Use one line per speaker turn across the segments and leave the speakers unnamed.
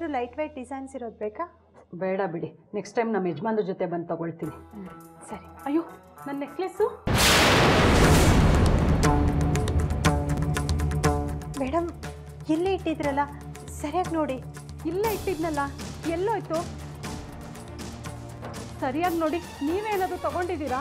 ಏನಾದರೂ light white designs ಇರೋದು ಬೇಕಾ
ಬೇಡ ಬಿಡಿ ನೆಕ್ಸ್ಟ್ ಟೈಮ್ ನಮ್ಮ ಯಜಮಾನ್ರ ಜೊತೆ ಬಂದು ತಗೊಳ್ತೀನಿ
ಸರಿ
ಅಯ್ಯೋ ನನ್ನ ನೆಕ್ಲೆಸ್ಸು
ಮೇಡಮ್ ಇಲ್ಲೇ ಇಟ್ಟಿದ್ರಲ್ಲ ಸರಿಯಾಗಿ ನೋಡಿ
ಇಲ್ಲೇ ಇಟ್ಟಿದ್ನಲ್ಲ ಎಲ್ಲೋಯ್ತು ಸರಿಯಾಗಿ ನೋಡಿ ನೀವೇನಾದ್ರು ತಗೊಂಡಿದ್ದೀರಾ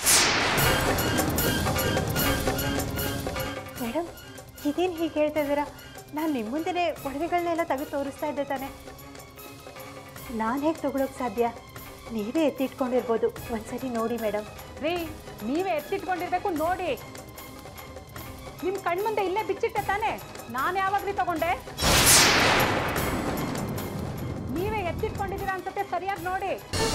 ಮೇಡಮ್ ಇದೇನು ಹೀಗೆ ಹೇಳ್ತಾ ಇದ್ದೀರಾ ನಾನು ನಿಮ್ಮ ಮುಂದೆನೇ ಒಡವೆಗಳನ್ನೆಲ್ಲ ತೆಗೆದು ತೋರಿಸ್ತಾ ಇದ್ದೆ ತಾನೆ ನಾನು ಹೇಗೆ ತಗೊಳಕ್ಕೆ ಸಾಧ್ಯ ನೀವೇ ಎತ್ತಿಟ್ಕೊಂಡಿರ್ಬೋದು ಒಂದ್ಸರಿ ನೋಡಿ ಮೇಡಮ್
ರೀ ನೀವೇ ಎತ್ತಿಟ್ಕೊಂಡಿರ್ಬೇಕು ನೋಡಿ ನಿಮ್ಮ ಕಣ್ಮುಂದೆ ಇಲ್ಲೇ ಬಿಚ್ಚಿಟ್ಟೆ ತಾನೆ ನಾನು ಯಾವಾಗ ರೀ ತಗೊಂಡೆ ನೀವೇ ಎತ್ತಿಟ್ಕೊಂಡಿದ್ದೀರಾ ಅನ್ಸುತ್ತೆ ಸರಿಯಾಗಿ ನೋಡಿ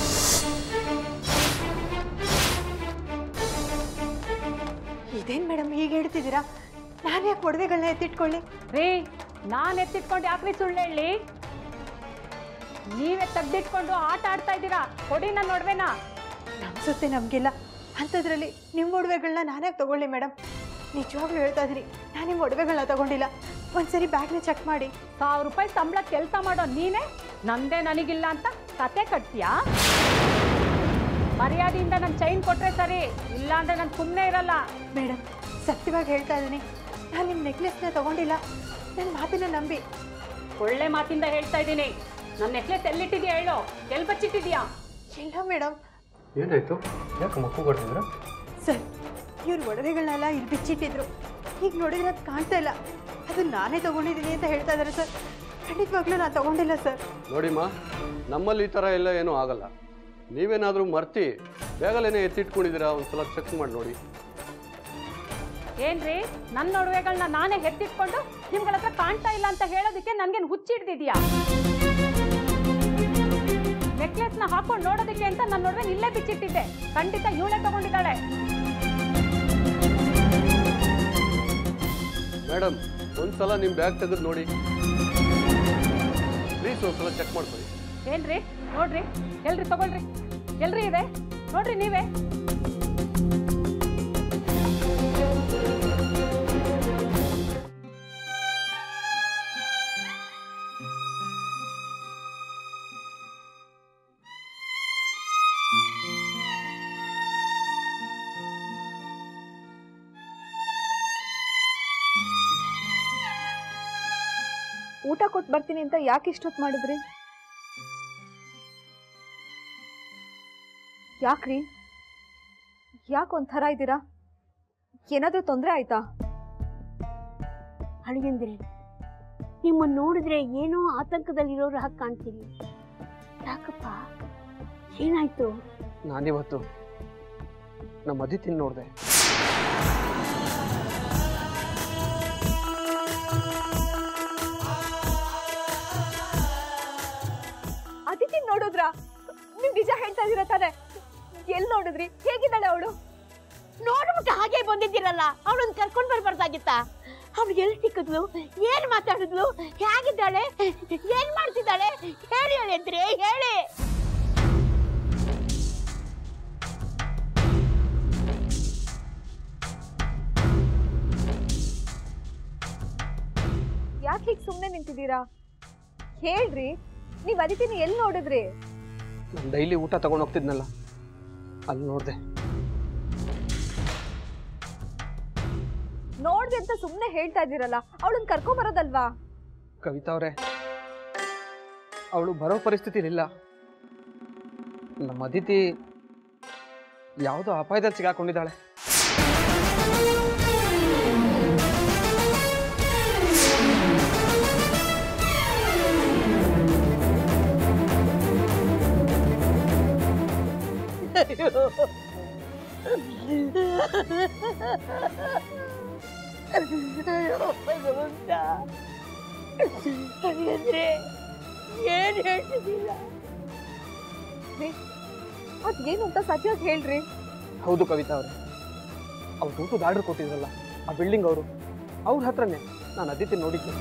ಇದೇನು ಮೇಡಮ್ ಹೀಗೆ ಹೇಳ್ತಿದ್ದೀರಾ ನಾನು ಯಾಕೆ ಒಡವೆಗಳನ್ನ ಎತ್ತಿಟ್ಕೊಳ್ಳಿ
ರೀ ನಾನು ಎತ್ತಿಟ್ಕೊಂಡು ಯಾಕ್ರಿ ಸುಳ್ಳು ಹೇಳಿ ನೀವೇ ತೆಗ್ದಿಟ್ಕೊಂಡು ಆಟ ಆಡ್ತಾ ಇದ್ದೀರಾ ಕೊಡಿ ನನ್ನ ಒಡವೆನ
ನಮ್ಮ ಸುತ್ತೆ ನಮಗಿಲ್ಲ ಅಂಥದ್ರಲ್ಲಿ ನಿಮ್ಮ ಒಡವೆಗಳನ್ನ ನಾನೇ ತಗೊಳ್ಳಿ ಮೇಡಮ್ ನಿಜವಾಗ್ಲೂ ಹೇಳ್ತಾ ಇದ್ದೀನಿ ನಾನು ನಿಮ್ಮ ಒಡವೆಗಳನ್ನ ತಗೊಂಡಿಲ್ಲ ಒಂದ್ಸರಿ ಬ್ಯಾಗ್ನ ಚೆಕ್ ಮಾಡಿ
ಸಾವಿರ ರೂಪಾಯಿ ಸಂಬಳ ಕೆಲಸ ಮಾಡೋ ನೀನೇ ನಂದೇ ನನಗಿಲ್ಲ ಅಂತ ಕತೆ ಕಟ್ತೀಯಾ ಮರ್ಯಾದೆಯಿಂದ ನನ್ನ ಚೈನ್ ಕೊಟ್ರೆ ಸರಿ ಇಲ್ಲ ಅಂದ್ರೆ ನಾನು ಸುಮ್ಮನೆ ಇರಲ್ಲ
ಮೇಡಮ್ ಸತ್ಯವಾಗಿ ಹೇಳ್ತಾ ಇದ್ದೀನಿ ನಾನು ನಿಮ್ಮ ನೆಕ್ಲೆಸ್ನ ತಗೊಂಡಿಲ್ಲ ನನ್ನ ಮಾತನ್ನ ನಂಬಿ
ಒಳ್ಳೆ ಮಾತಿಂದ ಹೇಳ್ತಾ ಇದ್ದೀನಿ ನನ್ನ ನೆಕ್ಲೆಸ್ ಎಲ್ಲಿಟ್ಟಿದ್ಯಾ ಹೇಳು ಎಲ್ಲಿ ಬಚ್ಚಿಟ್ಟಿದ್ಯಾ
ಇಲ್ಲ ಮೇಡಮ್
ಏನಾಯ್ತು ಯಾಕೆ ಮಕ್ಕು ಕೊಡ್ತಿದ್ರ
ಸರ್ ಇವ್ರ ಒಡವೆಗಳನ್ನೆಲ್ಲ ಇಲ್ಲಿ ಬಿಚ್ಚಿಟ್ಟಿದ್ರು ಈಗ ನೋಡಿದ್ರೆ ಅದು ಕಾಣ್ತಾ ಇಲ್ಲ ಅದು ನಾನೇ ತಗೊಂಡಿದ್ದೀನಿ ಅಂತ ಹೇಳ್ತಾ ಇದ್ದಾರೆ ಸರ್ ಖಂಡಿತವಾಗ್ಲೂ ನಾನು ತಗೊಂಡಿಲ್ಲ ಸರ್
ನೋಡಿಮ್ಮ ನಮ್ಮಲ್ಲಿ ಈ ಥರ ಎಲ್ಲ ಏನೂ ಆಗಲ್ಲ ನೀವೇನಾದರೂ ಮರ್ತಿ ಬೇಗಲೇನೆ ಎತ್ತಿಟ್ಕೊಂಡಿದ್ದೀರಾ ಒಂದ್ಸಲ ಚೆಕ್ ಮಾಡಿ ನೋಡಿ
ಏನ್ರಿ ನನ್ನ ಒಡವೆಗಳನ್ನ ನಾನೇ ಎತ್ತಿಟ್ಕೊಂಡು ನಿಮ್ಗಳ ಹತ್ರ ಕಾಣ್ತಾ ಇಲ್ಲ ಅಂತ ಹೇಳೋದಕ್ಕೆ ನನ್ಗೇನು ಹುಚ್ಚಿಡ್ದಿದ್ಯಾ ನೆಕ್ಲೆಸ್ನ ಹಾಕೊಂಡು ನೋಡೋದಕ್ಕೆ ಅಂತ ನನ್ನ ಒಡವೆ ಇಲ್ಲೇ ಬಿಚ್ಚಿಟ್ಟಿದ್ದೆ ಖಂಡಿತ ಇವಳೇ ತಗೊಂಡಿದ್ದಾಳೆ
ಮೇಡಮ್ ಒಂದ್ಸಲ ನಿಮ್ಮ ಬ್ಯಾಗ್ ತೆಗೆದು ನೋಡಿ ಪ್ಲೀಸ್ ಒಂದ್ಸಲ ಚೆಕ್ ಮಾಡ್ಕೊಳ್ಳಿ
ಏನ್ರಿ ನೋಡ್ರಿ ಎಲ್ರಿ ತಗೊಳ್ರಿ ಎಲ್ರಿ ಇದೆ ನೋಡ್ರಿ ನೀವೇ
ಊಟ ಕೊಟ್ಟು ಬರ್ತೀನಿ ಅಂತ ಯಾಕೆ ಇಷ್ಟೊತ್ತು ಮಾಡಿದ್ರಿ ಯಾಕ್ರಿ ಯಾಕೆ ಒಂಥರ ಇದ್ದೀರಾ ಏನಾದರೂ ತೊಂದರೆ ಆಯ್ತಾ
ಅಳಿಯಂದ್ರೆ ನಿಮ್ಮನ್ನು ನೋಡಿದ್ರೆ ಏನೋ ಆತಂಕದಲ್ಲಿರೋರು ಹಾಗೆ ಕಾಣ್ತೀರಿ ಯಾಕಪ್ಪ ಏನಾಯ್ತು
ನಾನಿವತ್ತು ನಮ್ಮ ಅದಿತಿನ ನೋಡಿದೆ
ಅದಿತಿ ನೋಡಿದ್ರಾ ನೀವು ನಿಜ ಹೇಳ್ತಾ ಇದೀರ ತಾನೆ ಎಲ್ಲಿ ನೋಡಿದ್ರಿ ಹೇಗಿದ್ದಾಳೆ ಅವಳು
ನೋಡ್ಬಿಟ್ಟು ಹಾಗೆ ಬಂದಿದ್ದೀರಲ್ಲ ಅವಳನ್ನ ಕರ್ಕೊಂಡು ಬರ್ಬಾರ್ದಾಗಿತ್ತ ಅವಳು ಎಲ್ಲಿ ಸಿಕ್ಕಿದ್ಲು ಏನ್ ಮಾತಾಡಿದ್ಲು ಹೇಗಿದ್ದಾಳೆ ಏನ್ ಮಾಡ್ತಿದ್ದಾಳೆ ಹೇಳಿ ಹೇಳಿದ್ರೆ ಹೇಳಿ
ಯಾಕೆ ಹೀಗೆ ಸುಮ್ಮನೆ ನಿಂತಿದ್ದೀರಾ ಹೇಳ್ರಿ ನೀವು ಅದಿತಿನ ಎಲ್ಲಿ ನೋಡಿದ್ರಿ
ನಾನು ಡೈಲಿ ಊಟ ತಗೊಂಡು ಹೋಗ್ತಿದ್ನಲ್ಲ ಅಲ್ಲಿ ನೋಡಿದೆ
ನೋಡ್ದೆ ಅಂತ ಸುಮ್ಮನೆ ಹೇಳ್ತಾ ಇದ್ದೀರಲ್ಲ ಅವಳನ್ನ ಕರ್ಕೊಂಬರೋದಲ್ವಾ
ಕವಿತಾ ಅವರೇ ಅವಳು ಬರೋ ಪರಿಸ್ಥಿತಿಲಿಲ್ಲ ನಮ್ಮ ಅದಿತಿ ಯಾವುದೋ ಅಪಾಯದಲ್ಲಿ ಸಿಗಾಕೊಂಡಿದ್ದಾಳೆ
ಭಗವಂತ ಅಂದ್ರೆ ಏನ್ ಹೇಳ್ತಿದ್ದೀರ
ಅದೇನು ಅಂತ ಸತ್ಯವಾಗಿ ಹೇಳ್ರಿ
ಹೌದು ಕವಿತಾ ಅವರೇ ಅವ್ರು ಊಟದ ಆರ್ಡರ್ ಕೊಟ್ಟಿದ್ರಲ್ಲ ಆ ಬಿಲ್ಡಿಂಗ್ ಅವರು ಅವ್ರ ಹತ್ರನೇ ನಾನು ಅದಿತಿ ನೋಡಿದ್ದೆ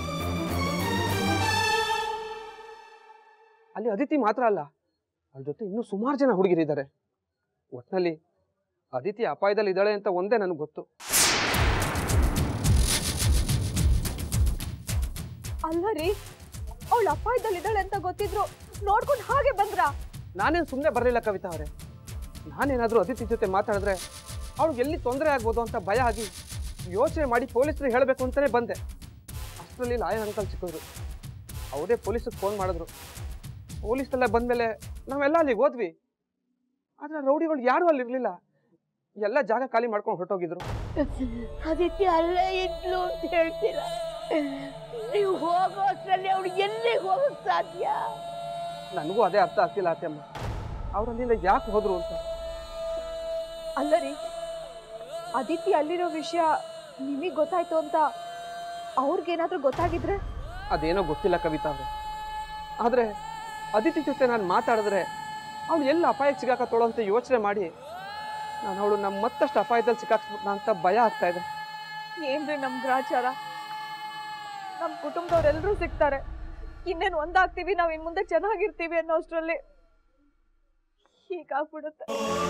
ಅಲ್ಲಿ ಅದಿತಿ ಮಾತ್ರ ಅಲ್ಲ ಅವ್ರ ಜೊತೆ ಇನ್ನೂ ಸುಮಾರು ಜನ ಹುಡುಗಿರಿದ್ದಾರೆ ಒಟ್ನಲ್ಲಿ ಅದಿತಿ ಅಪಾಯದಲ್ಲಿ ಇದ್ದಾಳೆ ಅಂತ ಒಂದೇ ನನಗೆ ಗೊತ್ತು
ಅಲ್ಲ ರೀ ಅವಳು ಅಪಾಯದಲ್ಲಿದ್ದಾಳೆ ಅಂತ ಗೊತ್ತಿದ್ರು ನೋಡ್ಕೊಂಡು ಹಾಗೆ ಬಂದ್ರಾ
ನಾನೇನು ಸುಮ್ಮನೆ ಬರಲಿಲ್ಲ ಕವಿತಾ ಅವರೇ ನಾನೇನಾದರೂ ಅದಿತಿ ಜೊತೆ ಮಾತಾಡಿದ್ರೆ ಅವ್ಳಿಗೆ ಎಲ್ಲಿ ತೊಂದರೆ ಆಗ್ಬೋದು ಅಂತ ಭಯ ಆಗಿ ಯೋಚನೆ ಮಾಡಿ ಪೊಲೀಸರಿಗೆ ಹೇಳಬೇಕು ಅಂತಲೇ ಬಂದೆ ಅಷ್ಟರಲ್ಲಿ ಲಾಯರ್ ಅಂಕಲ್ ಸಿಕ್ಕಿದ್ರು ಅವರೇ ಪೊಲೀಸಿಗೆ ಫೋನ್ ಮಾಡಿದ್ರು ಪೊಲೀಸೆಲ್ಲ ಬಂದಮೇಲೆ ನಾವೆಲ್ಲ ಅಲ್ಲಿಗೆ ಹೋದ್ವಿ ಆದರೆ ರೌಡಿಗಳು ಯಾರೂ ಅಲ್ಲಿ ಇರಲಿಲ್ಲ ಎಲ್ಲ ಜಾಗ ಖಾಲಿ ಮಾಡ್ಕೊಂಡು ಹೊರಟೋಗಿದ್ರು
ಅದಕ್ಕೆ ಅಲ್ಲೇ ಇದ್ಲು ಅಂತ ಹೇಳ್ತೀರ ನೀವು ಹೋಗೋ ಅಷ್ಟರಲ್ಲಿ ಅವಳು ಎಲ್ಲಿಗೆ ಹೋಗಕ್ ಸಾಧ್ಯ
ನನಗೂ ಅದೇ ಅರ್ಥ ಆಗ್ತಿಲ್ಲ ಅತ್ತೆಮ್ಮ ಅವ್ರು ಅಲ್ಲಿಂದ ಯಾಕೆ ಹೋದ್ರು ಅಂತ
ಅಲ್ಲ ರೀ ಅದಿತಿ ಅಲ್ಲಿರೋ ವಿಷಯ ನಿಮಗೆ ಗೊತ್ತಾಯ್ತು ಅಂತ ಅವ್ರಿಗೇನಾದ್ರೂ ಗೊತ್ತಾಗಿದ್ರೆ
ಅದೇನೋ ಗೊತ್ತಿಲ್ಲ ಕವಿತಾ ಅವ್ರೆ ಆದರೆ ಅದಿತಿ ಜೊತೆ ನಾನು ಮಾತಾಡಿದ್ರೆ ಅವಳು ಎಲ್ಲ ಅಪಾಯಕ್ಕೆ ಸಿಗಾಕತ್ತೋಳು ಅಂತ ಯೋಚನೆ ಮಾಡಿ ನಾನು ಅವಳು ನಮ್ಮ ಮತ್ತಷ್ಟು ಅಪಾಯದಲ್ಲಿ ಸಿಕ್ಕಾಕ್ಸ್ಬಿಟ್ನ ಅಂತ ಭಯ ಆಗ್ತಾ ಇದೆ
ಏನ್ರಿ ನಮ್ ಗ್ರಾಚಾರ ನಮ್ ಕುಟುಂಬದವ್ರೆಲ್ಲರೂ ಸಿಗ್ತಾರೆ ಇನ್ನೇನು ಒಂದಾಗ್ತೀವಿ ನಾವ್ ಇನ್ ಮುಂದೆ ಚೆನ್ನಾಗಿರ್ತೀವಿ ಅನ್ನೋ ಅಷ್ಟ್ರಲ್ಲಿ ಹೀಗಾಗ್ಬಿಡುತ್ತೆ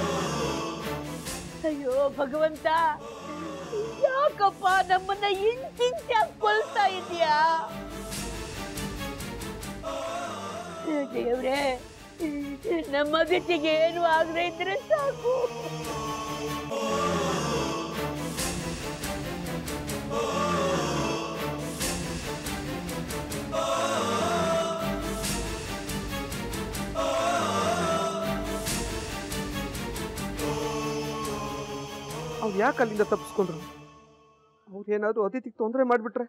ಅಯ್ಯೋ ಭಗವಂತ ಯಾಕಪ್ಪ ನಮ್ಮನ್ನ ಇಂಚಿಂಚಾಗಿ ಕೊಲ್ತಾ ಇದೀಯಾ ದೇವ್ರೆ ನಮ್ಮ ಗತಿಗೆ ಏನು ಆಗದೆ ಇದ್ರೆ ಸಾಕು
ಅವ್ರು ಯಾಕೆ ಅಲ್ಲಿಂದ ತಪ್ಪಿಸ್ಕೊಂಡ್ರು ಅವ್ರು ಏನಾದರೂ ಅತಿಥಿಗೆ ತೊಂದರೆ ಮಾಡಿಬಿಟ್ರೆ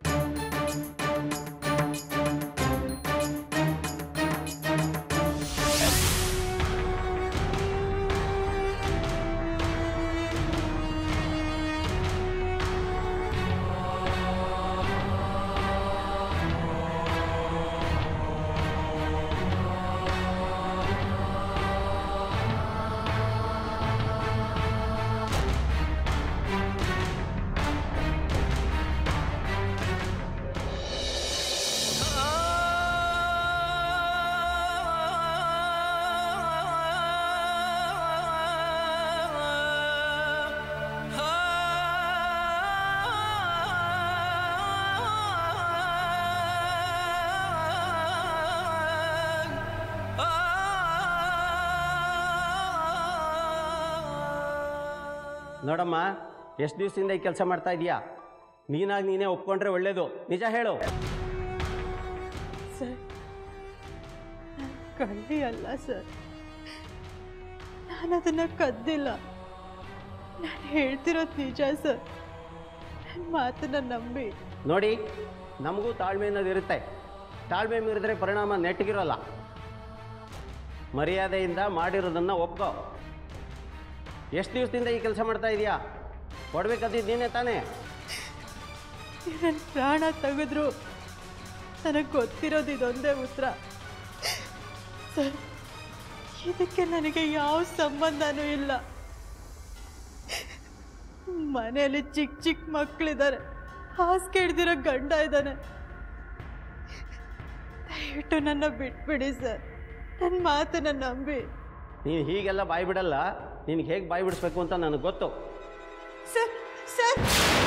ನೋಡಮ್ಮ ಎಷ್ಟು ದಿವಸದಿಂದ ಈ ಕೆಲಸ ಮಾಡ್ತಾ ಇದೀಯಾ ನೀನಾಗಿ ನೀನೇ ಒಪ್ಕೊಂಡ್ರೆ ಒಳ್ಳೇದು ನಿಜ ಹೇಳು
ಸರ್ ಕಳ್ಳಿ ಅಲ್ಲ ಸರ್ ನಾನು ಅದನ್ನು ಕದ್ದಿಲ್ಲ ನಾನು ಹೇಳ್ತಿರೋದು ನಿಜ ಸರ್ ನನ್ನ ಮಾತನ್ನ ನಂಬಿ
ನೋಡಿ ನಮಗೂ ತಾಳ್ಮೆ ಅನ್ನೋದು ಇರುತ್ತೆ ತಾಳ್ಮೆ ಮೀರಿದ್ರೆ ಪರಿಣಾಮ ನೆಟ್ಟಗಿರೋಲ್ಲ ಮರ್ಯಾದೆಯಿಂದ ಮಾಡಿರೋದನ್ನು ಒಪ್ಕೋ ಎಷ್ಟು ದಿವಸದಿಂದ ಈ ಕೆಲಸ ಮಾಡ್ತಾ ಇದೀಯಾ ಕೊಡ್ಬೇಕಂತಿದ್ದು ನೀನೇ ತಾನೇ
ನನ್ನ ಪ್ರಾಣ ತೆಗೆದ್ರು ನನಗೆ ಗೊತ್ತಿರೋದು ಇದೊಂದೇ ಉತ್ತರ ಸರ್ ಇದಕ್ಕೆ ನನಗೆ ಯಾವ ಸಂಬಂಧನೂ ಇಲ್ಲ ಮನೆಯಲ್ಲಿ ಚಿಕ್ಕ ಚಿಕ್ಕ ಮಕ್ಕಳಿದ್ದಾರೆ ಹಾಸಿಗೆ ಹಿಡ್ದಿರೋ ಗಂಡ ಇದ್ದಾನೆ ದಯವಿಟ್ಟು ನನ್ನ ಬಿಟ್ಬಿಡಿ ಸರ್ ನನ್ನ ಮಾತನ್ನ ನಂಬಿ
ನೀನು ಹೀಗೆಲ್ಲ ಬಾಯಿ ಬಿಡಲ್ಲ ನಿನಗೆ ಹೇಗೆ ಬಾಯಿ ಬಿಡಿಸ್ಬೇಕು ಅಂತ ನನಗೆ ಗೊತ್ತು
ಸರ್ ಸರ್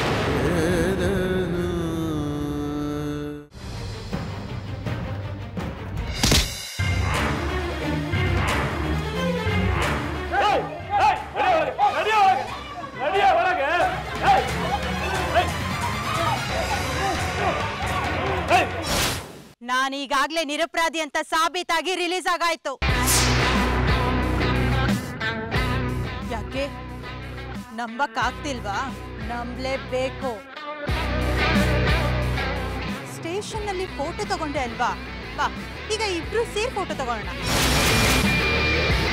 ನಾನೀಗಾಗ್ಲೇ ನಿರಪರಾಧಿ ಅಂತ ಸಾಬೀತಾಗಿ ರಿಲೀಸ್ ಆಗಾಯ್ತು ಯಾಕೆ ನಂಬಕ್ಕಾಗ್ತಿಲ್ವಾ ನಂಬಲೇಬೇಕು ಸ್ಟೇಷನ್ನಲ್ಲಿ ಫೋಟೋ ತಗೊಂಡೆ ಅಲ್ವಾ ಬಾ ಈಗ ಇಬ್ರು ಸೇರಿ ಫೋಟೋ ತಗೊಳ್ಳೋಣ